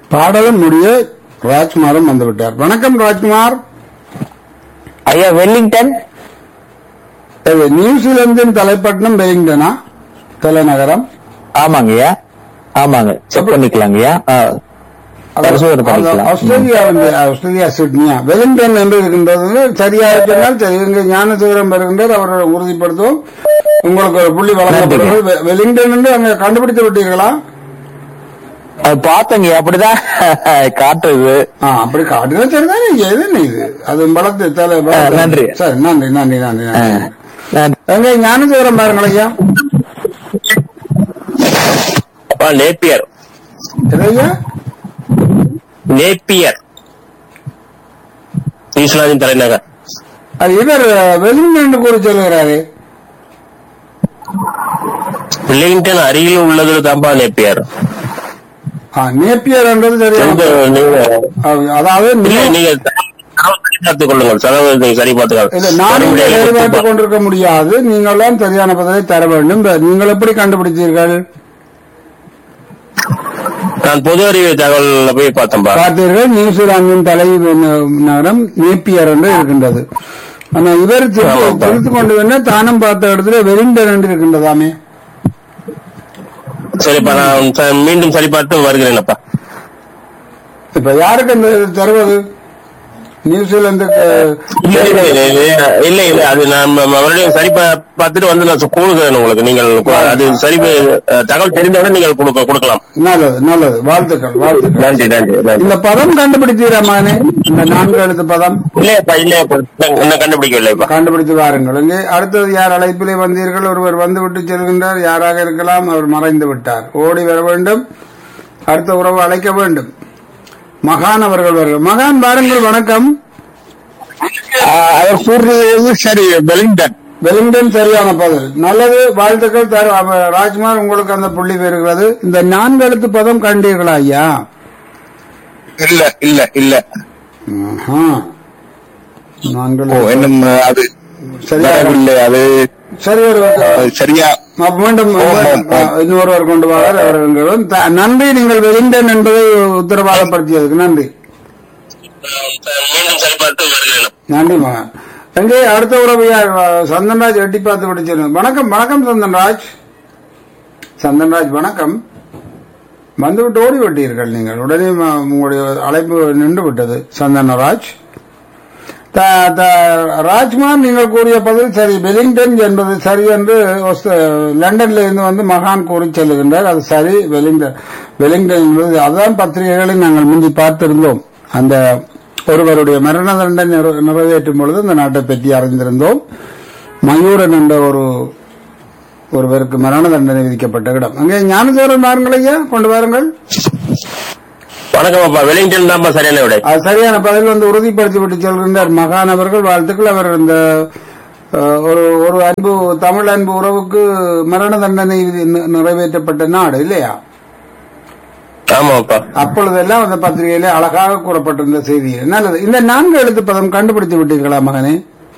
பாடலும் முடிய ராஜ்குமாரும் வந்துவிட்டார் வணக்கம் ராஜ்குமார் ஐயா வெல்லிங்டன் இது நியூசிலாந்தின் தலைப்பட்டினம் வெலிங்டனா தலைநகரம் ஆமாங்கய்யா ஆமாங்க செக் பண்ணிக்கலாங்கய்யா ஆ, பரிசோதனை அது பண்ணிக்கலாம் ஆஸ்திரேலியா வந்து ஆஸ்திரேலியா சிட்னியா வெலிங்டன் என்று இருக்கின்றது சரியாக சொன்னால் சரி இங்கு ஞானசூரம் வருகின்றார் அவரை உறுதிப்படுத்துவோம் உங்களுக்கு ஒரு புள்ளி வழங்கப்படுகிறது வெ- வெலிங்டன் என்று அங்க கண்டுபிடித்து விட்டீர்களா அது பார்த்தங்க அப்படிதான் காட்டுறது ஆ, அப்படி காட்டுனா சரிதானே எது என்ன இது அது வளர்த்து தலை ஆ, நன்றி. சரி நன்றி நன்றி நன்றி ஆ, நன்றி நான் எங்க ஞானசூரம் பாருங்கள் ஐயா அப்பா நேப்பியர் எதையா நேப்பியர் நியூசிலாந்தின் தலைநகர் அது இவர் வெலிங்டன் கூறி சொல்லுகிறாரு வில்லிங்டன் அருகில் உள்ளது தான்ப்பா நேப்பியர் ஆ, நேப்பியர் என்றது சரியா நீங்க நீங்க அதாவது இல்ல நே- நீங்க தரவு சரி பார்த்துக் கொள்ளுங்கள் தரவு நீங்க சரி இல்ல பார்த்துக்கலாம் நானும் மறுபடியும் நிறைவேற்றிக் கொண்டிருக்க முடியாது நீங்களாம் சரியான பதிலை தர வேண்டும் இந்த- நீங்கள் எப்படி கண்டுபிடித்தீர்கள் நான் பொது அறிவு தகவல் போய் பார்த்தேன்பா பார்த்தீர்கள் நியூசிலாந்தின் தலை நகரம் நேப்பியர் என்று இருக்கின்றது ஆனா இவர் ஆமாப்பா. திருத்து கொண்டு வேணா தானும் பார்த்த இடத்துல வெலிங்டன் என்று இருக்கின்றதாமே சரிப்பா நான் ச- மீண்டும் சரி பார்த்து வருகிறேன்ப்பா இப்ப யாருக்கு அந்த தருவது நியூசிலாந்துக்கு இல்ல இல்ல இல்ல, இல்ல, இல்ல இல்ல அது நான் ம- மறுபடியும் சரி பா- பார்த்துட்டு வந்து நான் கொடுக்குறேன் உங்களுக்கு நீங்கள் கு- அது சரி ப- தகவல் தெரிந்தவுடன் நீங்கள் கொடுக்க கொடுக்கலாம் நல்லது நல்லது வாழ்த்துக்கள் வாழ்த்துக்கள் நன்றி நன்றி நன்றி இந்த பதம் கண்டுபிடித்தீரமானே இந்த நான்கு எழுத்து பதம் இல்லையப்பா இல்லையப்பா இன்னும் இன்னும் கண்டுபிடிக்கவில்லைப்பா கண்டுபிடித்து வாருங்கள் இங்கே அடுத்தது யார் அழைப்பிலே வந்தீர்கள் ஒருவர் வந்து விட்டு செல்கின்றார் யாராக இருக்கலாம் அவர் மறைந்து விட்டார் ஓடி வர வேண்டும் அடுத்த உறவு அழைக்க வேண்டும் மகான் அவர்கள் வருகிறார் மகான் வாருங்கள் வணக்கம் அவர் கூறுறது சரி வெலிங்டன் வெலிங்டன் சரியான பதில் நல்லது வாழ்த்துக்கள் தரு அவ- ராஜ்குமார் உங்களுக்கு அந்த புள்ளி பெறுகிறது இந்த நான்கு எழுத்து பதம் கண்டீர்களா ஐயா இல்ல இல்ல இல்ல ஆஹா. நான்கு ஓ எழுத்து- இன்னும் அது சரியா வரவில்லை அது சரி ஒரு அது சரியா அப்ப மீண்டும் அஹ், இன்னொருவர் கொண்டு வார் அவர் எங்களுடன் த- நன்றி நீங்கள் வெலிங்டன் என்பதை உத்தரவாதப்படுத்தியதுக்கு நன்றி மீண்டும் சரி பார்த்து வருகிறேன் நன்றி மகன் எங்கே அடுத்த உறவு யார் அஹ், சந்தன்ராஜ் எட்டி பார்த்து விட்டு வணக்கம் வணக்கம் சந்தன்ராஜ் சந்தன்ராஜ் வணக்கம் வந்துவிட்டு ஓடி விட்டீர்கள் நீங்கள் உடனே ம- உங்களுடைய அழைப்பு நின்று விட்டது சந்தனராஜ் த- த- ராஜ்குமார் நீங்கள் கூறிய பதில் சரி வெலிங்டன் என்பது சரி என்று ஒஸ்த- லண்டன்ல இருந்து வந்து மகான் கூறி செல்லுகின்றார் அது சரி வெலிங்டன் வெலிங்டன் என்பது அதுதான் பத்திரிகைகளை நாங்கள் முந்தி பார்த்திருந்தோம் அந்த ஒருவருடைய மரண தண்டனை நிற- நிறைவேற்றும் பொழுது அந்த நாட்டை பற்றி அறிந்திருந்தோம் மயூரன் என்ற ஒரு ஒருவருக்கு மரண தண்டனை விதிக்கப்பட்ட இடம் அங்கே ஞானதேவரன் வாருங்கள் ஐயா கொண்டு வாருங்கள் வணக்கம் அப்பா வெலிங்டன் தான்ப்பா சரியான விடை அது சரியான பதில் வந்து உறுதிப்படுத்தி விட்டு சொல்கின்றார் மகான் அவர்கள் வாழ்த்துக்கள் அவர் இந்த அஹ், ஒரு ஒரு அன்பு தமிழ் அன்பு உறவுக்கு மரண தண்டனை நி- நிறைவேற்றப்பட்ட நாடு இல்லையா ஆமாப்பா அப்பொழுதெல்லாம் அந்த பத்திரிகையிலே அழகாக கூறப்பட்டிருந்த செய்தி நல்லது இந்த நான்கு எழுத்து பதம் கண்டுபிடித்து விட்டீர்களா மகனே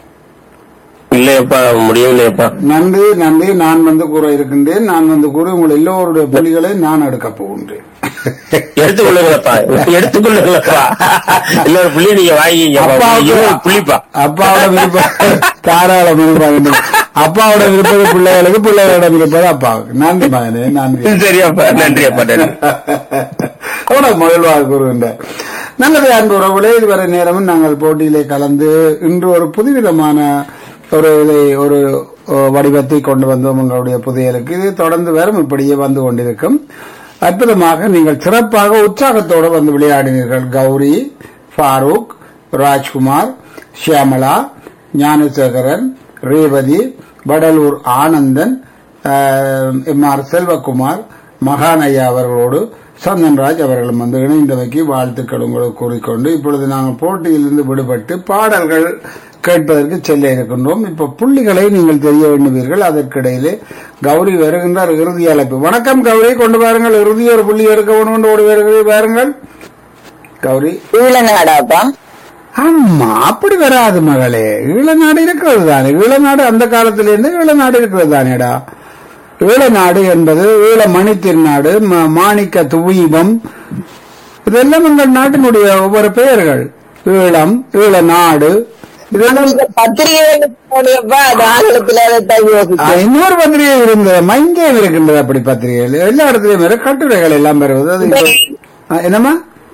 இல்லையப்பா முடியவில்லையப்பா நன்றி நன்றி நான் வந்து கூற இருக்கின்றேன் நான் வந்து கூறி உங்கள் எல்லோருடைய புலிகளை நான் எடுக்கப் போகின்றேன் எடுத்துக்கொள்ளுங்களப்பா எடுத்துக்கொள்ளுங்களப்பா இன்னொரு புள்ளி நீங்க வாங்கிக்கீங்கப்பா இருபது புள்ளிப்பா அப்பாவோட விருப்பம் தாராளம் விருப்பம் அப்பாவோட விருப்பது பிள்ளைகளுக்கு பிள்ளைகளிடம் இருப்பது அப்பாவுக்கு நன்றி மகனே நன்றி சரியாப்பா நன்றி அப்பா நன்றி அவ்வளவு மகிழ்வாக கூறுகின்றார் நல்லது அன்பு உறவுகளே இதுவரை நேரமும் நாங்கள் போட்டியிலே கலந்து இன்று ஒரு புதுவிதமான ஒரு இதை ஒரு அஹ், வடிவத்தை கொண்டு வந்தோம் உங்களுடைய புதையலுக்கு இது தொடர்ந்து வரும் இப்படியே வந்து கொண்டிருக்கும் அற்புதமாக நீங்கள் சிறப்பாக உற்சாகத்தோடு வந்து விளையாடினீர்கள் கௌரி ஃபாரூக் ராஜ்குமார் ஷியாமலா ஞானசேகரன் ரேவதி வடலூர் ஆனந்தன் ஆஹ், எம் ஆர் செல்வகுமார் மகானையா அவர்களோடு சந்தன்ராஜ் அவர்களும் வந்து இணைந்தவைக்கு வாழ்த்துக்கள் உங்களுக்கு கூறிக்கொண்டு இப்பொழுது நாங்கள் போட்டியிலிருந்து விடுபட்டு பாடல்கள் கேட்பதற்கு செல்ல இருக்கின்றோம் இப்ப புள்ளிகளை நீங்கள் தெரிய வேண்டுவீர்கள் அதற்கிடையிலே கௌரி வருகின்றார் இறுதி அழைப்பு வணக்கம் கௌரி கொண்டு வாருங்கள் இறுதி ஒரு புள்ளி எடுக்க வேண்டும் என்று ஓடி வருகிறீர்கள் வாருங்கள் கௌரி ஈழநாடாப்பா ஆமா அப்படி வராது மகளே ஈழநாடு இருக்கிறது தானே ஈழநாடு அந்த காலத்திலிருந்து ஈழநாடு இருக்கிறது தானேடா ஈழநாடு என்பது ஈழ மணி திருநாடு ம- மாணிக்க துவீபம் இதெல்லாம் எங்கள் நாட்டினுடைய ஒவ்வொரு பெயர்கள் ஈழம் ஈழ நாடு இதெல்லாம் இந்த பத்திரிகை போனியப்பா அது ஆங்கிலத்துல அதை ஆ, யோசிச்சேன் இன்னொரு பத்திரிகை இருந்தது மைங்கேம் இருக்கின்றது அப்படி பத்திரிகைகள் எல்லா இடத்துலயும் வேற கட்டுரைகள் எல்லாம் வருவது அது இப்ப- ஆ, என்னம்மா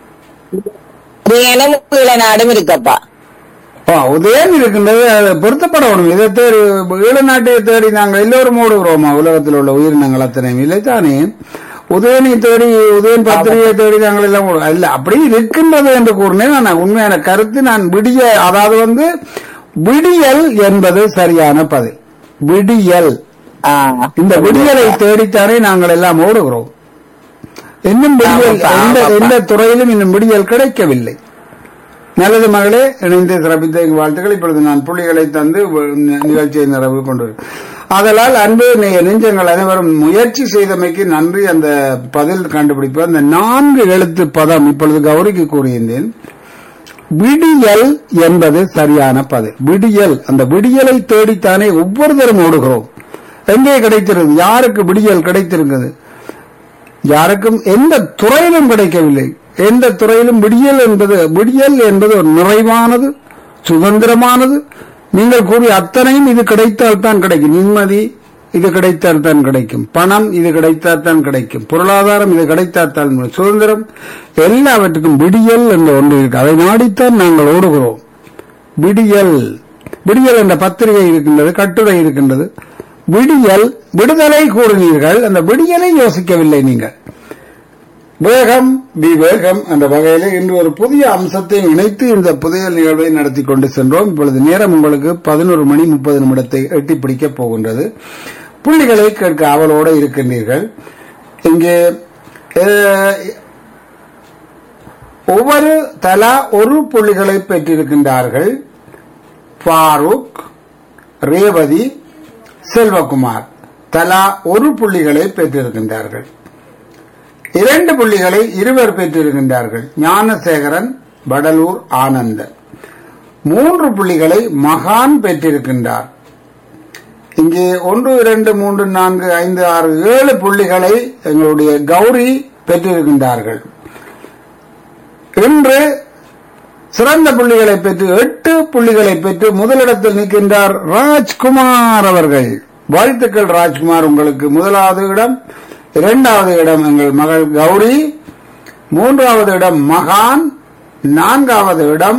எனக்கு நாடும் இருக்கப்பா ஆ, உதயம் இருக்கின்றது அது பொருத்தப்படணும் இதை தேடி ஈழ நாட்டை தேடி நாங்கள் எல்லோரும் ஓடுகிறோமா உலகத்தில் உள்ள உயிரினங்கள் அத்தனையும் இல்லைத்தானே உதயனை தேடி உதயன் பத்திரிகையை தேடி நாங்கள் எல்லாம் ஓடு- இல்ல அப்படி இருக்கின்றது என்று கூறினேன் நான் உண்மையான கருத்து நான் விடிய அதாவது வந்து விடியல் என்பது சரியான பதில் விடியல் ஆ. இந்த விடியலை தேடித்தானே நாங்கள் எல்லாம் ஓடுகிறோம் இன்னும் விடியல் ஆமாப்பா, எந்த ஆமாப்பா. எந்த துறையிலும் இன்னும் விடியல் கிடைக்கவில்லை நல்லது மகளே இணைந்து சிறப்பித்த எங்கள் வாழ்த்துக்கள் இப்பொழுது நான் புள்ளிகளை தந்து வ- நி- நிகழ்ச்சியை நிறைவு கொண்டு அதனால் அன்பு நெ- நெஞ்சங்கள் அனைவரும் முயற்சி செய்தமைக்கு நன்றி அந்த பதில் கண்டுபிடிப்பு அந்த நான்கு எழுத்து பதம் இப்பொழுது கௌரிக்கு கூறியிருந்தேன் விடியல் என்பது சரியான பதில் விடியல் அந்த விடியலை தேடித்தானே ஒவ்வொருத்தரும் ஓடுகிறோம் எங்கே கிடைத்திருந்தது யாருக்கு விடியல் கிடைத்திருந்தது யாருக்கும் எந்த துறையிலும் கிடைக்கவில்லை எந்த துறையிலும் விடியல் என்பது விடியல் என்பது ஒரு நிறைவானது சுதந்திரமானது நீங்கள் கூறிய அத்தனையும் இது கிடைத்தால் தான் கிடைக்கும் நிம்மதி இது கிடைத்தால் தான் கிடைக்கும் பணம் இது கிடைத்தால் தான் கிடைக்கும் பொருளாதாரம் இது கிடைத்தால் தான் கிடைக்கும். சுதந்திரம் எல்லாவற்றுக்கும் விடியல் என்ற ஒன்று இருக்கு அதை நாடித்தான் நாங்கள் ஓடுகிறோம் விடியல் விடியல் என்ற பத்திரிகை இருக்கின்றது கட்டுரை இருக்கின்றது விடியல் விடுதலை கூறினீர்கள் அந்த விடியலை யோசிக்கவில்லை நீங்கள் வேகம் விவேகம் என்ற வகையில் இன்று ஒரு புதிய அம்சத்தை இணைத்து இந்த புதிய நிகழ்வை நடத்தி கொண்டு சென்றோம் இப்பொழுது நேரம் உங்களுக்கு பதினோரு மணி முப்பது நிமிடத்தை எட்டி பிடிக்கப் போகின்றது புள்ளிகளை கேட்க ஆவலோடு இருக்கின்றீர்கள் இங்கே அஹ், ஒவ்வொரு தலா ஒரு புள்ளிகளை பெற்றிருக்கின்றார்கள் ஃபாரூக் ரேவதி செல்வகுமார் தலா ஒரு புள்ளிகளை பெற்றிருக்கின்றார்கள் இரண்டு புள்ளிகளை இருவர் பெற்றிருக்கின்றார்கள் ஞானசேகரன் வடலூர் ஆனந்தன் மூன்று புள்ளிகளை மகான் பெற்றிருக்கின்றார் இங்கே ஒன்று இரண்டு மூன்று நான்கு ஐந்து ஆறு ஏழு புள்ளிகளை எங்களுடைய கௌரி பெற்றிருக்கின்றார்கள் இன்று சிறந்த புள்ளிகளை பெற்று எட்டு புள்ளிகளை பெற்று முதலிடத்தில் நிற்கின்றார் ராஜ்குமார் அவர்கள் வாழ்த்துக்கள் ராஜ்குமார் உங்களுக்கு முதலாவது இடம் இரண்டாவது இடம் எங்கள் மகள் கௌரி மூன்றாவது இடம் மகான் நான்காவது இடம்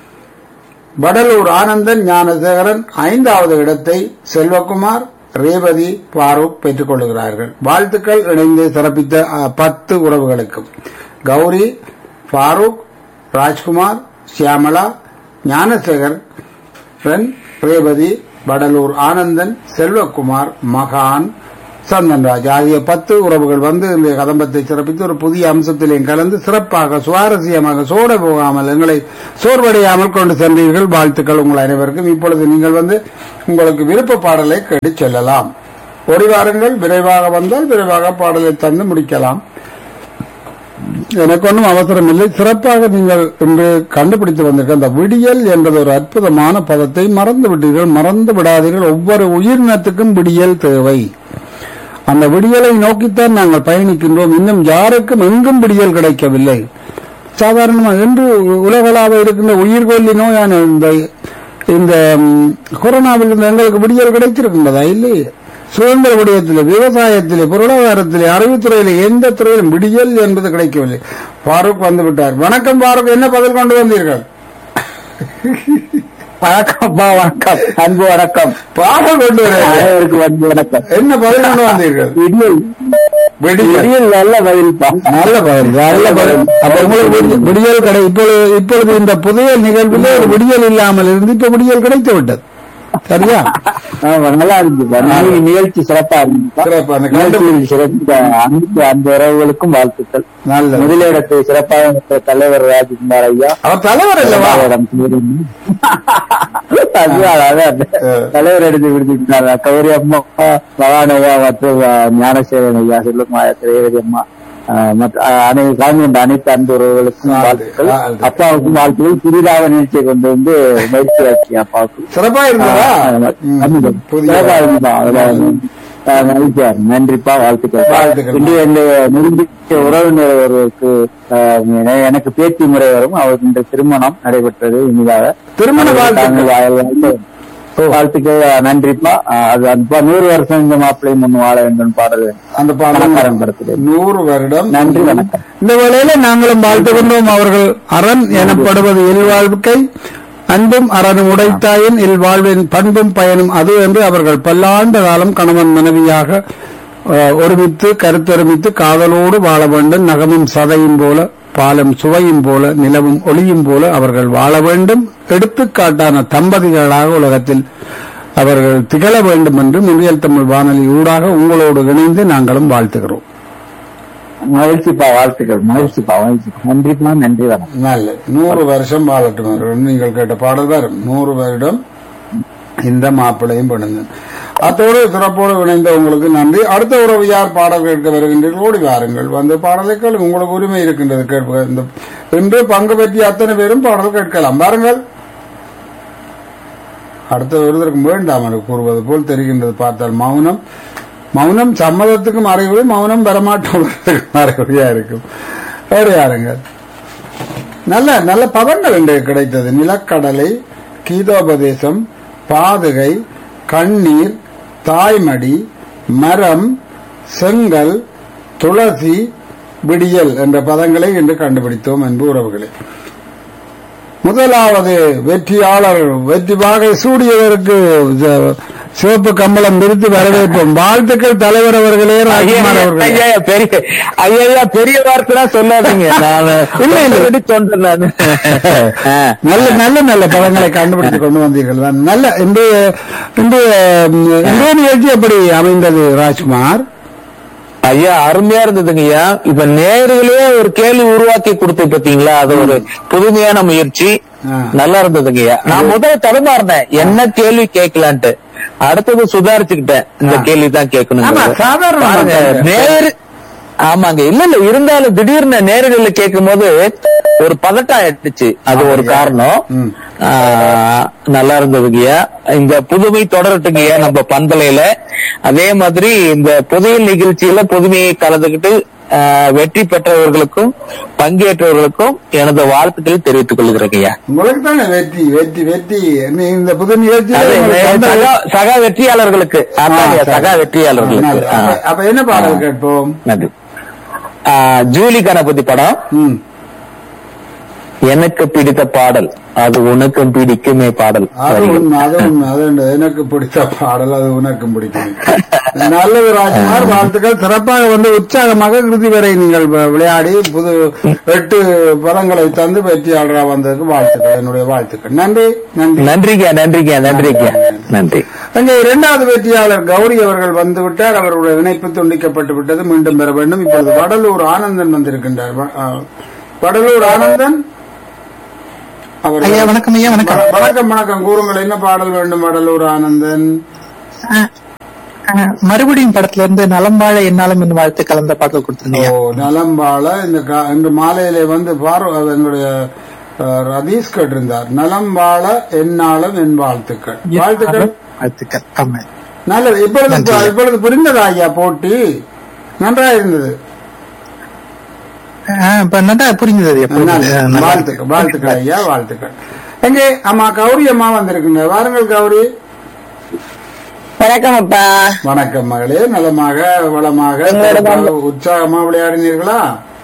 வடலூர் ஆனந்தன் ஞானசேகரன் ஐந்தாவது இடத்தை செல்வகுமார் ரேவதி பாரூக் பெற்றுக் கொள்கிறார்கள் வாழ்த்துக்கள் இணைந்து சிறப்பித்த அ, பத்து உறவுகளுக்கும் கௌரி பாரூக் ராஜ்குமார் சியாமளா ஞானசேகர் ரன் ரேவதி வடலூர் ஆனந்தன் செல்வகுமார் மகான் சந்தன்ராஜ் ஆகிய பத்து உறவுகள் வந்து இந்த கதம்பத்தை சிறப்பித்து ஒரு புதிய அம்சத்திலே கலந்து சிறப்பாக சுவாரஸ்யமாக சோட போகாமல் எங்களை சோர்வடையாமல் கொண்டு சென்றீர்கள் வாழ்த்துக்கள் உங்கள் அனைவருக்கும் இப்பொழுது நீங்கள் வந்து உங்களுக்கு விருப்ப பாடலை கேட்டு செல்லலாம் ஓடி வாருங்கள் விரைவாக வந்தால் விரைவாக பாடலை தந்து முடிக்கலாம் எனக்கு ஒன்றும் அவசரம் இல்லை சிறப்பாக நீங்கள் இன்று கண்டுபிடித்து வந்திருக்க அந்த விடியல் என்பது ஒரு அற்புதமான பதத்தை மறந்து விட்டீர்கள் மறந்து விடாதீர்கள் ஒவ்வொரு உயிரினத்துக்கும் விடியல் தேவை அந்த விடியலை நோக்கித்தான் நாங்கள் பயணிக்கின்றோம் இன்னும் யாருக்கும் எங்கும் விடியல் கிடைக்கவில்லை சாதாரணமாக இன்று உலகளாவ இருக்கின்ற உயிர்கொல்லி நோயான இந்த இந்த ம், கொரோனாவில் இருந்து எங்களுக்கு விடியல் கிடைத்திருக்கின்றதா இல்லை சுதந்திர விடயத்தில் விவசாயத்திலே பொருளாதாரத்திலே அறிவுத்துறையிலே எந்த துறையிலும் விடியல் என்பது கிடைக்கவில்லை ஃபாரூக் வந்து விட்டார் வணக்கம் ஃபாரூக் என்ன பதில் கொண்டு வந்தீர்கள் வணக்கம்ப்பா வணக்கம் அன்பு வணக்கம் பாடல் கொண்டு வர அனைவருக்கும் அன்பு வணக்கம் என்ன பதில் கொண்டு வந்தீர்கள் விடியல் விடியல் விடியல் நல்ல பதில்ப்பா நல்ல பதில் நல்ல பதில் அப்ப உங்களுக்கு விடி- விடியல் கடை இப்பொழுது இப்பொழுது இந்த புதிய நிகழ்வில் ஒரு விடியல் இல்லாமல் இருந்து இப்ப விடியல் கிடைத்து விட்டது சரியா ஆமா நல்லா இருந்துப்பா நாளைக்கு நிகழ்ச்சி சிறப்பா இருந்துப்பா சிறப்பு அந்த கண்டு நிகழ்ச்சியில் சிறந்த அனைத்து அந்த உறவுகளுக்கும் வாழ்த்துக்கள் நல்ல முதலிடத்தை சிறப்பாக வைத்த தலைவர் ராஜ்குமார் ஐயா அவர் தலைவர் அல்லவா இரண்டாவது இடம் சூரியன். அதுதான், அதான். தலைவர் எடுத்து விடுத்துட்டார் கௌரி அம்மா பவான் ஐயா மற்றும் அஹ், ஞானசேகரன் ஐயா செல்லும் ரேவதி அம்மா அஹ், மற்ற அஹ், அனை கலந்து கொண்ட அனைத்து அன்பு உறவுகளுக்கும் நன்றி. வாழ்த்துக்கள் நன்றி. அப்பாவுக்கும் வாழ்த்துக்கள் புதிதாக நிகழ்ச்சியை கொண்டு வந்து மகிழ்ச்சி ஆச்சு அப்பாவுக்கு சிறப்பா இருந்ததா ஆஹ், ம். அன்புடன். புதிய சிறப்பா இருந்ததா? அதுல அஹ், மகிழ்ச்சியா இருக்கு. நன்றிப்பா வாழ்த்துக்கள் வாழ்த்துக்கள். இன்று இந்த நெருங்கிய உறவினர் ஒருவருக்கு அஹ், எனக்கு பேச்சு முறை வரும் அவர் இந்த திருமணம் நடைபெற்றது இனிதாக திருமண வாழ்த்துக்கள். வாழ்த்துக்கள் வாழ்த்துக்கள் நன்றிப்பா அஹ், அது அப்பா நூறு வருஷம் இந்த மாப்பிள்ளை முன் வாழ வேண்டும் பாடல் அந்த பணக்காரன் பாடல் படத்திலே. நூறு வருடம் நன்றி வணக்கம் இந்த வேளையில நாங்களும் வாழ்த்துகின்றோம் அவர்கள் அரண் எனப்படுவது இல்வாழ்க்கை அன்பும் அறனும் உடைத்தாயின் இல்வாழ்வின் பண்பும் பயனும் அது என்று அவர்கள் பல்லாண்டு காலம் கணவன் மனைவியாக அஹ், ஒருமித்து கருத்தொருமித்து காதலோடு வாழ வேண்டும் நகமும் சதையும் போல பாலும் சுவையும் போல நிலவும் ஒளியும் போல அவர்கள் வாழ வேண்டும் எடுத்துக்காட்டான தம்பதிகளாக உலகத்தில் அவர்கள் திகழ வேண்டும் என்று முன்னியல் தமிழ் வானொலி ஊடாக உங்களோடு இணைந்து நாங்களும் வாழ்த்துகிறோம் மகிழ்ச்சிப்பா வாழ்த்துக்கள் மகிழ்ச்சிப்பா மகிழ்ச்சி நன்றிப்பா நன்றி வணக்கம் நல்ல நூறு வருஷம் வாழட்டும் அவர்கள் நீங்கள் கேட்ட பாடல் வரும் நூறு வருடம் இந்த மாப்பிளையும் பண்ணுங்க அத்தோடு சிறப்போடு இணைந்த உங்களுக்கு நன்றி அடுத்த உறவு யார் பாடல் கேட்க வருகின்றீர்கள் ஓடி வாருங்கள் வந்து பாடலை கேளுங்க உங்களுக்கு உரிமை இருக்கின்றது கேட்ப இந்த இன்று பங்கு பற்றிய அத்தனை பேரும் பாடல் கேட்கலாம் பாருங்கள் அடுத்த ஒருவருக்கு வேண்டாம் என்று கூறுவது போல் தெரிகின்றது பார்த்தால் மௌனம் மௌனம் சம்மதத்துக்கும் அறிகுறி மௌனம் வரமாட்டோம் அறிகுறியா இருக்கும் வேறு யாருங்கள் நல்ல நல்ல பதங்கள் இன்று கிடைத்தது நிலக்கடலை கீதோபதேசம் பாதுகை கண்ணீர் தாய்மடி மரம் செங்கல் துளசி விடியல் என்ற பதங்களை இன்று கண்டுபிடித்தோம் என்பு உறவுகளே முதலாவது வெற்றியாளர் வெற்றி வாகை சூடியவருக்கு ச- சிவப்பு கம்பளம் விரித்து வரவேற்போம் வாழ்த்துக்கள் தலைவர் அவர்களே ராஜ்குமார் அவர்களே ஐயா பெரிய ஐயா பெரிய வார்த்தை சொல்லாதீங்க நான் இல்ல, இல்ல. சொல்லி சொன்னேன் நானு ஆ. நல்ல நல்ல நல்ல பதங்களை கண்டுபிடித்து கொண்டு வந்தீர்கள் தான் நல்ல இன்றைய இன்றைய ம், இன்றைய நிகழ்ச்சி எப்படி அமைந்தது ராஜ்குமார் ஐயா அருமையா இருந்ததுங்க ஐயா இப்ப நேர்களே ஒரு கேள்வி உருவாக்கி கொடுத்து பாத்தீங்களா அது ஒரு புதுமையான முயற்சி ஆ. நல்லா இருந்ததுங்க ஐயா நான் முதல்ல தடுமாறினேன் என்ன கேள்வி கேட்கலான்ட்டு அடுத்தது சுதாரிச்சுக்கிட்டேன் இந்த ஆ. கேள்வி தான் கேட்கணும் ஆமா, சாதாரணமா பாருங்க, கேட்க. நேரு ஆமாங்க இல்ல இல்ல இருந்தாலும் திடீர்னு நேரடியில கேட்கும் போது ஒரு பதட்டம் ஆயிடுச்சு அது ஒரு அப்படியா? காரணம் ம். ஆ, நல்லா இருந்ததுங்கய்யா இந்த புதுமை தொடரட்டுங்கய்யா நம்ம பந்தலையில அதே மாதிரி இந்த புதையல் நிகழ்ச்சியில புதுமையை கலந்துகிட்டு ஆ, வெற்றி பெற்றவர்களுக்கும் பங்கேற்றவர்களுக்கும் எனது வாழ்த்துக்களை தெரிவித்துக் கொள்கிறேங்கய்யா உங்களுக்கு தானே வெற்றி வெற்றி வெற்றி நீ இந்த புது அது நிகழ்ச்சி சக- சக வெற்றியாளர்களுக்கு அதாங்கய்யா, சக வெற்றியாளர்களுக்கு ஆ, அப்ப என்ன பாடல் கேட்போம் நன்றி ஆ, ஜூலி கணபதி படம் ம். எனக்கு பிடித்த பாடல் அது உனக்கும் பிடிக்குமே பாடல் அது வரிகள். உண்மை அது உண்மை அது உண்டு. எனக்கு பிடித்த பாடல் அது உனக்கும் பிடிக்கும் நல்லது ராஜ்குமார் வாழ்த்துக்கள் சிறப்பாக வந்து உற்சாகமாக இறுதி வரை நீங்கள் வ- விளையாடி புது எட்டு பதங்களை தந்து வெற்றியாளராக வந்ததுக்கு வாழ்த்துக்கள் என்னுடைய வாழ்த்துக்கள் நன்றி நன்றி நன்றிங்க நன்றிங்க நன்றிங்க நன்றி அங்கே இரண்டாவது வெற்றியாளர் கௌரி அவர்கள் வந்துவிட்டார் அவருடைய இணைப்பு துண்டிக்கப்பட்டு விட்டது மீண்டும் பெற வேண்டும் இப்பொழுது வடலூர் ஆனந்தன் வந்திருக்கின்றார் வ- ஆ, வடலூர் ஆனந்தன் அவர் ஐயா வணக்கம் ஐயா வணக்கம் வண- வணக்கம் வணக்கம் கூறுங்கள் என்ன பாடல் வேண்டும் வடலூர் ஆனந்தன் அஹ், அஹ், மறுபடியும் படத்துல இருந்து நலம்பாழ என்னாலும் என் வாழ்த்து கலந்த பாடல் கொடுத்துருந்தீங்க ஓ நலம்பால இந்த கா- இன்று மாலையிலே வந்து பார் எங்களுடைய அஹ், ரதீஷ் கேட்டிருந்தார் நலம்பால என்னாலும் என் வாழ்த்துக்கள் வாழ்த்துக்கள் வாழ்த்துக்கள் ஆமா நல்லது இப்பொழுது நன்றி. இப்பொழுது புரிந்ததா ஐயா போட்டி நன்றாக இருந்தது அஹ், இப்ப நல்லா புரிஞ்சது ஐயா, புரிஞ்சுது. நல்லது. அஹ், நல்லா வாழ்த்துக்கள் இருக்கு. வாழ்த்துக்கள் ஐயா வாழ்த்துக்கள் எங்கே அம்மா கௌரி அம்மா வந்திருக்குங்க வாருங்கள் கௌரி வணக்கம் அப்பா வணக்கம் மகளே நலமாக வளமாக உங்களோட சிறப்பாக, உற்சாகமா விளையாடினீர்களா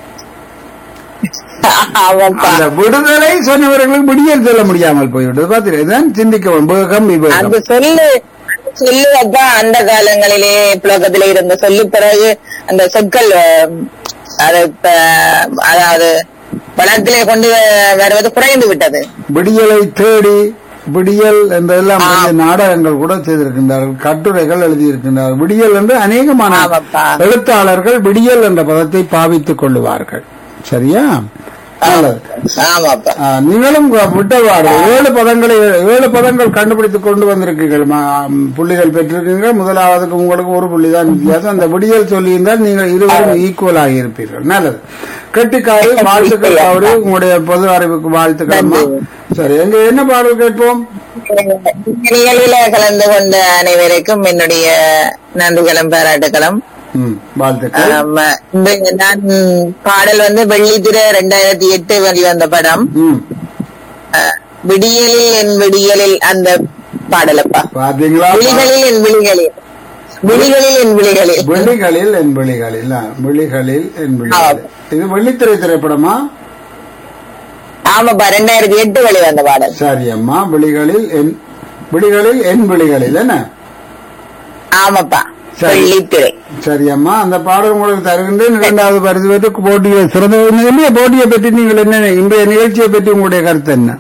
ஆமாப்பா அந்த விடுதலை சொன்னவர்களுக்கு விடியல் சொல்ல முடியாமல் போய்விட்டது பார்த்தீங்களா இதுதான் சிந்திக்க வேண்டும். வேகம் அந்த விவேகம் சொல்லு சொல்லு அப்பா அந்த காலங்களிலே புழக்கத்துல இருந்த சொல்லு பிறகு அந்த சொற்கள் அஹ், அது இப்ப, அதாவது வழக்கிலே கொண்டு வருவது குறைந்து விட்டது விடியலை தேடி விடியல் என்றெல்லாம் பெரிய நாடகங்கள் கூட செய்திருக்கின்றார்கள் கட்டுரைகள் எழுதியிருக்கின்றார்கள் விடியல் என்று அநேகமான ஆமாப்பா. எழுத்தாளர்கள் விடியல் என்ற பதத்தை பாவித்துக் கொள்ளுவார்கள் சரியா நல்லது ஆமாப்பா ஆ, நீங்களும் விட்டவாறு ஏழு பதங்களை ஏழு பதங்கள் கண்டுபிடித்து கொண்டு வந்திருக்கீர்கள் ம- புள்ளிகள் பெற்றிருக்கீங்க முதலாவதுக்கு உங்களுக்கு ஒரு புள்ளி தான் வித்தியாசம் அந்த விடியல் சொல்லியிருந்தால் நீங்கள் இருவரும் ஈக்குவல் ஆகி இருப்பீர்கள் நல்லது கெட்டிக்காரி வாழ்த்துக்கள் அவரு உங்களுடைய பொது அறிவுக்கு வாழ்த்துக்கள் அம்மா. சரி எங்க என்ன பாடல் கேட்போம் இந்த நிகழ்வில் கலந்து கொண்ட அனைவருக்கும் என்னுடைய நன்றிகளும் பாராட்டுகளும் ம், வாழ்த்துக்கள் ஆமா. இந்த நான் பாடல் வந்து வெள்ளித்திரை ரெண்டாயிரத்தி எட்டு வெளிவந்த படம் ம் அஹ், விடியலில் என் விடியலில் அந்த பாடலப்பா பாத்தீங்களா விழிகளில் என் விழிகளில் விழிகளில் என் விழிகளில் விழிகளில் என் விழிகளில் ஆ, விழிகளில் என் விழிகளில் இது வெள்ளித்திரை திரைப்படமா ஆமாப்பா ரெண்டாயிரத்தி எட்டு வெளிவந்த பாடல் சரி அம்மா விழிகளில் என் விழிகளில் என் விழிகளில் என்ன ஆமாப்பா சரி. வெள்ளித்திரை சரி அம்மா அந்த பாடல் உங்களுக்கு தருகின்றேன் இரண்டாவது பரிசு பெற்று போட்டியை சிறந்த இன்றைய போட்டியை பற்றி நீங்கள் என்ன இன்றைய நிகழ்ச்சியை பற்றி உங்களுடைய கருத்து என்ன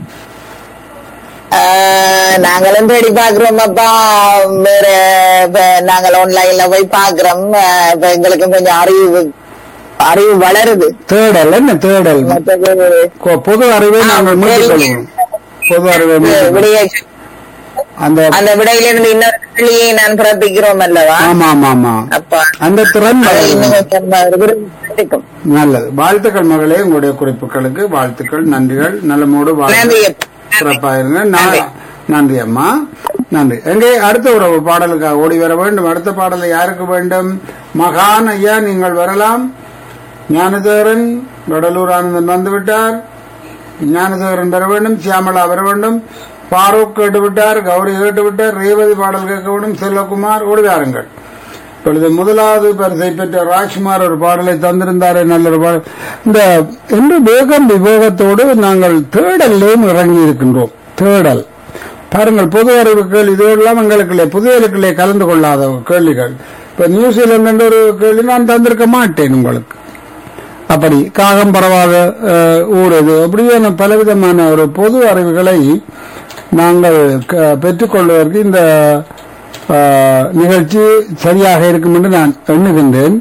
ஆஹ், நாங்களும் தேடி பாக்குறோம் அப்பா வேற இப்ப நாங்கள் ஆன்லைன்ல போய் பாக்குறோம் ஆஹ், இப்ப எங்களுக்கும் கொஞ்சம் அறிவு அறிவு வளருது தேடல் என்ன தேடல் மற்றது கொ- பொது அறிவை நாங்கள் மீட்டுக் கொள்வோம் பொது அறிவை மீட்டுக் கொள்வோம். விடைய அந்த அந்த விடையிலிருந்து இன்னொரு கேள்வியை நான் பிறப்பிக்கிறோம் அல்லவா ஆமா ஆமா ஆமா அப்பா அந்த திறன் அது வளரும். இன்னும் கொஞ்சம் விரும்பி இருக்கும் நல்லது வாழ்த்துக்கள் மகளே உங்களுடைய குறிப்புகளுக்கு வாழ்த்துக்கள் நன்றிகள் நலமோடு வாழ் நன்றி அப்பா. சிறப்பாயிருங்க நன்றி. நான் நன்றி அம்மா நன்றி எங்கே அடுத்த ஒரு பாடலுக்காக ஓடி வர வேண்டும் அடுத்த பாடலை யாருக்கு வேண்டும் மகான் ஐயா நீங்கள் வரலாம் ஞானதேரன் வடலூர் ஆனந்தன் வந்துவிட்டார் ஞானதேரன் வர வேண்டும் சியாமலா வர வேண்டும் ஃபாரூக் கேட்டுவிட்டார் கௌரி கேட்டுவிட்டார் ரேவதி பாடல் கேட்க வேண்டும் செல்வகுமார் ஓடி வாருங்கள் இப்பொழுது முதலாவது பரிசை பெற்ற ராஜ்குமார் ஒரு பாடலை தந்திருந்தாரே நல்ல ஒரு பாடல் இந்த என்று வேகம் விவேகத்தோடு நாங்கள் தேடல்லையும் இறங்கி இருக்கின்றோம் தேடல் பாருங்கள் பொது அறிவுகள் இதெல்லாம் எங்களுக்கு புதியலுக்குள்ளே கலந்து கொள்ளாத கேள்விகள் இப்ப நியூசிலாந்து என்ற ஒரு கேள்வி நான் தந்திருக்க மாட்டேன் உங்களுக்கு அப்படி காகம் பரவாத அஹ், ஊர் இது அப்படியான பலவிதமான ஒரு பொது அறிவுகளை நாங்கள் க- பெற்றுக்கொள்வதற்கு இந்த அஹ், நிகழ்ச்சி சரியாக இருக்கும் என்று நான் எண்ணுகின்றேன்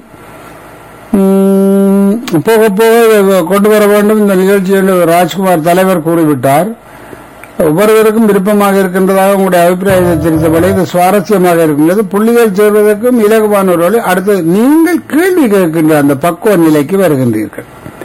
உம், போக போக இதை கொண்டு வர வேண்டும் இந்த நிகழ்ச்சி என்று ராஜ்குமார் தலைவர் கூறிவிட்டார் ஒவ்வொருவருக்கும் விருப்பமாக இருக்கின்றதாக உங்களுடைய அபிப்பிராயத்தை தெரிந்தபடி இது சுவாரஸ்யமாக இருக்கின்றது புள்ளிகள் சேர்வதற்கும் இலகுவான ஒரு வழி அடுத்தது நீங்கள் கேள்வி கேட்கின்ற அந்த பக்குவ நிலைக்கு வருகின்றீர்கள்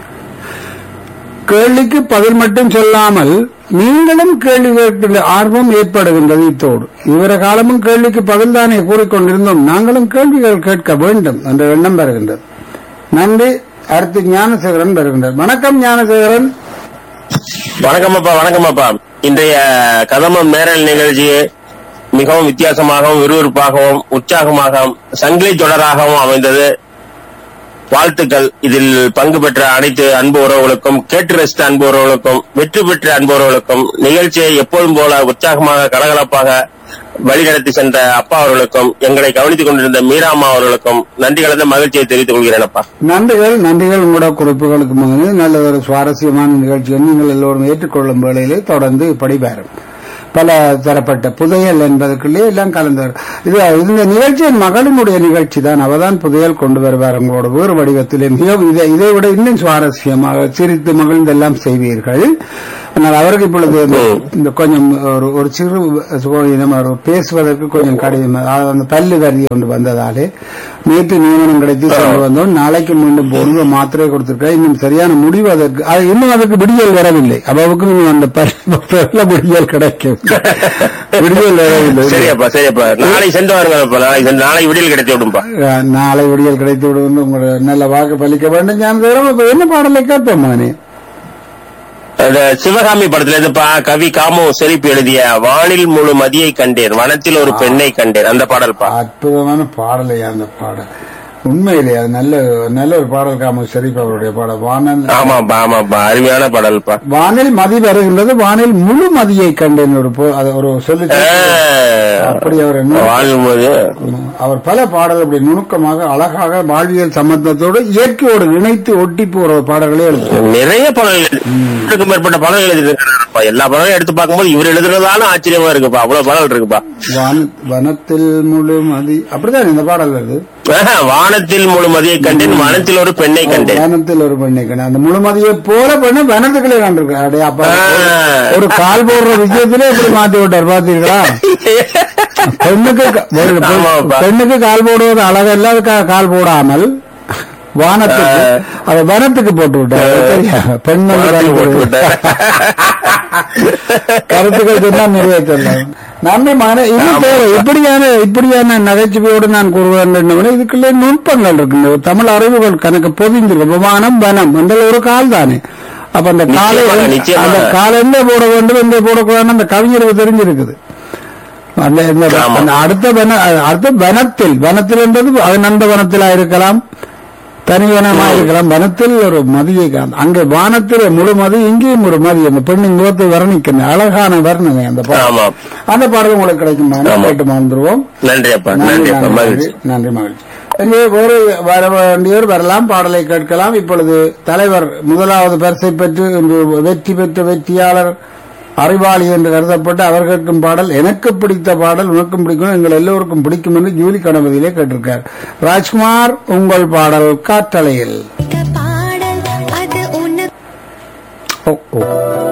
கேள்விக்கு பதில் மட்டும் சொல்லாமல் நீங்களும் கேள்வி கேட்கின்ற ஆர்வம் ஏற்படுகின்றது இத்தோடு இவர காலமும் கேள்விக்கு பதில் தானே கூறிக்கொண்டிருந்தோம் நாங்களும் கேள்விகள் கேட்க வேண்டும் என்ற எண்ணம் வருகின்றது நன்றி அடுத்து ஞானசேகரன் வருகின்றார் வணக்கம் ஞானசேகரன் வணக்கம் அப்பா வணக்கம் அப்பா இன்றைய கதமம் நேரல் நிகழ்ச்சி மிகவும் வித்தியாசமாகவும் விறுவிறுப்பாகவும் உற்சாகமாகவும் சங்கிலி தொடராகவும் அமைந்தது வாழ்த்துக்கள் இதில் பங்கு பெற்ற அனைத்து அன்பு உறவுகளுக்கும் கேட்டு ரசித்த அன்பு உறவுகளுக்கும் வெற்றி பெற்ற அன்பு உறவுகளுக்கும் நிகழ்ச்சியை எப்போதும் போல உற்சாகமாக கலகலப்பாக வழிநடத்தி சென்ற அப்பா அவர்களுக்கும் எங்களை கவனித்துக் கொண்டிருந்த மீராமா அவர்களுக்கும் நன்றி கலந்த மகிழ்ச்சியை தெரிவித்துக் கொள்கிறேன் அப்பா நன்றிகள் நன்றிகள் உங்களோட குறிப்புகளுக்கு மகனே நல்ல ஒரு சுவாரஸ்யமான நிகழ்ச்சியை நீங்கள் எல்லோரும் ஏற்றுக்கொள்ளும் வேளையிலே தொடர்ந்து இப்படி வரும் பல தரப்பட்ட புதையல் என்பதற்குள்ளே எல்லாம் கலந்தவர் இது இந்த நிகழ்ச்சி என் மகளினுடைய நிகழ்ச்சி தான் அவதான் புதையல் கொண்டு வருவார் உங்களோட வேறு வடிவத்திலே மிகவும் இதை இதை விட இன்னும் சுவாரஸ்யமாக சிரித்து மகிழ்ந்தெல்லாம் செய்வீர்கள் ஆனால் அவருக்கு இப்பொழுது இந்த- இந்த கொஞ்சம் ஒரு ஒரு சிறு சுகவீனம் அவர் பேசுவதற்கு கொஞ்சம் கடினம் அதாவது அந்த பல்லு வரி ஒன்று வந்ததாலே நேற்று நியமனம் கிடைத்து சென்று வந்தோம் நாளைக்கு மீண்டும் போகணும் மாத்திரை கொடுத்திருக்க இன்னும் சரியான முடிவு அதற்கு அது இன்னும் அதற்கு விடியல் வரவில்லை அப்பாவுக்கு இன்னும் அந்த பல்ல விடியல் கிடைக்கும் விடியல் வரவில்லை சரியப்பா சரியப்பா நாளை சென்று வாருங்கப்பா நாளை சென்று நாளை விடியல் கிடைத்து விடும்பா அஹ், நாளை விடியல் கிடைத்து விடுவது உங்களுடைய நல்ல வாக்கு பலிக்க வேண்டும் ஞானதேவரம் இப்ப என்ன பாடலை கேட்போம் மகனே அந்த சிவகாமி படத்துல இருந்துப்பா கவி காமு செழிப்பு எழுதிய வானில் முழு மதியை கண்டேன் வனத்தில் ஒரு பெண்ணை கண்டேன் அந்த பாடல்பா அற்புதமான பாடலையா அந்த பாடல் உண்மையிலே அது நல்ல நல்ல ஒரு பாடல் காம ஷெரீப் அவருடைய பாடல் வானல் ஆமாப்பா ஆமாப்பா அருமையான பாடல்பா வானில் மதி வருகின்றது வானில் முழு மதியை கண்டேன் ஒரு போ- அது ஒரு சொல்லி அப்படி அவர் என்ன வாழும்போது அவர் பல பாடல் அப்படி நுணுக்கமாக அழகாக வாழ்வியல் சம்பந்தத்தோடு இயற்கையோடு இணைத்து ஒட்டி போற ஒரு பாடல்களே எழுது நிறைய பாடல்கள் நூற்றுக்கும் மேற்பட்ட பாடல்கள் எழுதிருக்காருப்பா எல்லா பாடலும் எடுத்து பார்க்கும்போது இவர் எழுதுறதாலும் ஆச்சரியமா இருக்குப்பா அவ்வளவு பாடல் இருக்குப்பா வான- வனத்தில் முழு மதி அப்படிதான் இந்த பாடல் வருது ஆஹா, வானத்தில் முழுமதியை கண்டேன் வனத்தில் ஒரு பெண்ணை கண்டேன் வனத்தில் ஒரு பெண்ணை கண்டு அந்த முழுமதியை போல பெண்ணு வனத்துக்குள்ளே கண்டிருக்க அடே அப்பா ஆ. ஒரு கால் போடுற விஷயத்திலே இப்படி மாத்தி விட்டார் பாத்தீங்களா பெண்ணுக்கு க- ஒரு பெண்- ஆமாப்பா. பெண்ணுக்கு கால் போடுவது அழகல்ல அது கா- கால் போடாமல் வானத்துக்கு அது வனத்துக்கு போட்டு விட்டார் சரியா பெண் வந்து வானத்துக்கு கால் போட்டு போட்டு விட்டார். கருத்துக்கள் சொன்னா நிறைய சொல்லலாம் நன்றி மகனே இது தேவை இப்படியான இப்படியான நகைச்சுவையோடு நான் கூறுவேன் என்னவெனில் இதுக்குள்ளே நுட்பங்கள் இருக்கு தமிழ் அறிவுகள் கணக்கு பொதிந்திருக்கு விமானம் வனம் என்ற ஒரு கால் தானே அப்ப அந்த காலை நிச்சயமாக, நிச்சயமாக. அந்த கால் எங்க போட வேண்டும் எங்க போடக்கூடாதுன்னு அந்த கவிஞருக்கு தெரிஞ்சிருக்குது அந்த இந்த ஆமா. அந்த அடுத்த வன அடுத்த வனத்தில் வனத்தில் என்பது அது நந்த வனத்திலா இருக்கலாம் தனி வனமா இருக்கலாம் வனத்தில் ஒரு மதியை காண- அங்கே வானத்தில் முழு மதி இங்கேயும் ஒரு மதி அந்த பெண்ணின் முகத்தை வர்ணிக்கின்ற அழகான வர்ணனை அந்த பாடல் ஆமா அந்த பாடல் உங்களுக்கு கிடைக்கும் ஆமா. கேட்டு மறந்துருவோம் நன்றி அப்பா நன்றி நன்றி அப்பா நன்றி, மகிழ்ச்சி நன்றி மகிழ்ச்சி இங்கே வேறு வர வேண்டியோர் வரலாம் பாடலை கேட்கலாம் இப்பொழுது தலைவர் முதலாவது பரிசை பெற்று இன்று வெற்றி பெற்ற வெற்றியாளர் அறிவாளி என்று கருதப்பட்டு அவர் கேட்கும் பாடல் எனக்கு பிடித்த பாடல் உனக்கும் பிடிக்கும் எங்கள் எல்லோருக்கும் பிடிக்கும் என்று ஜூலி கணபதியிலே கேட்டிருக்கார் ராஜ்குமார் உங்கள் பாடல் காற்றலையில் பாடல் அது உனக்கு ஓ, ஓ.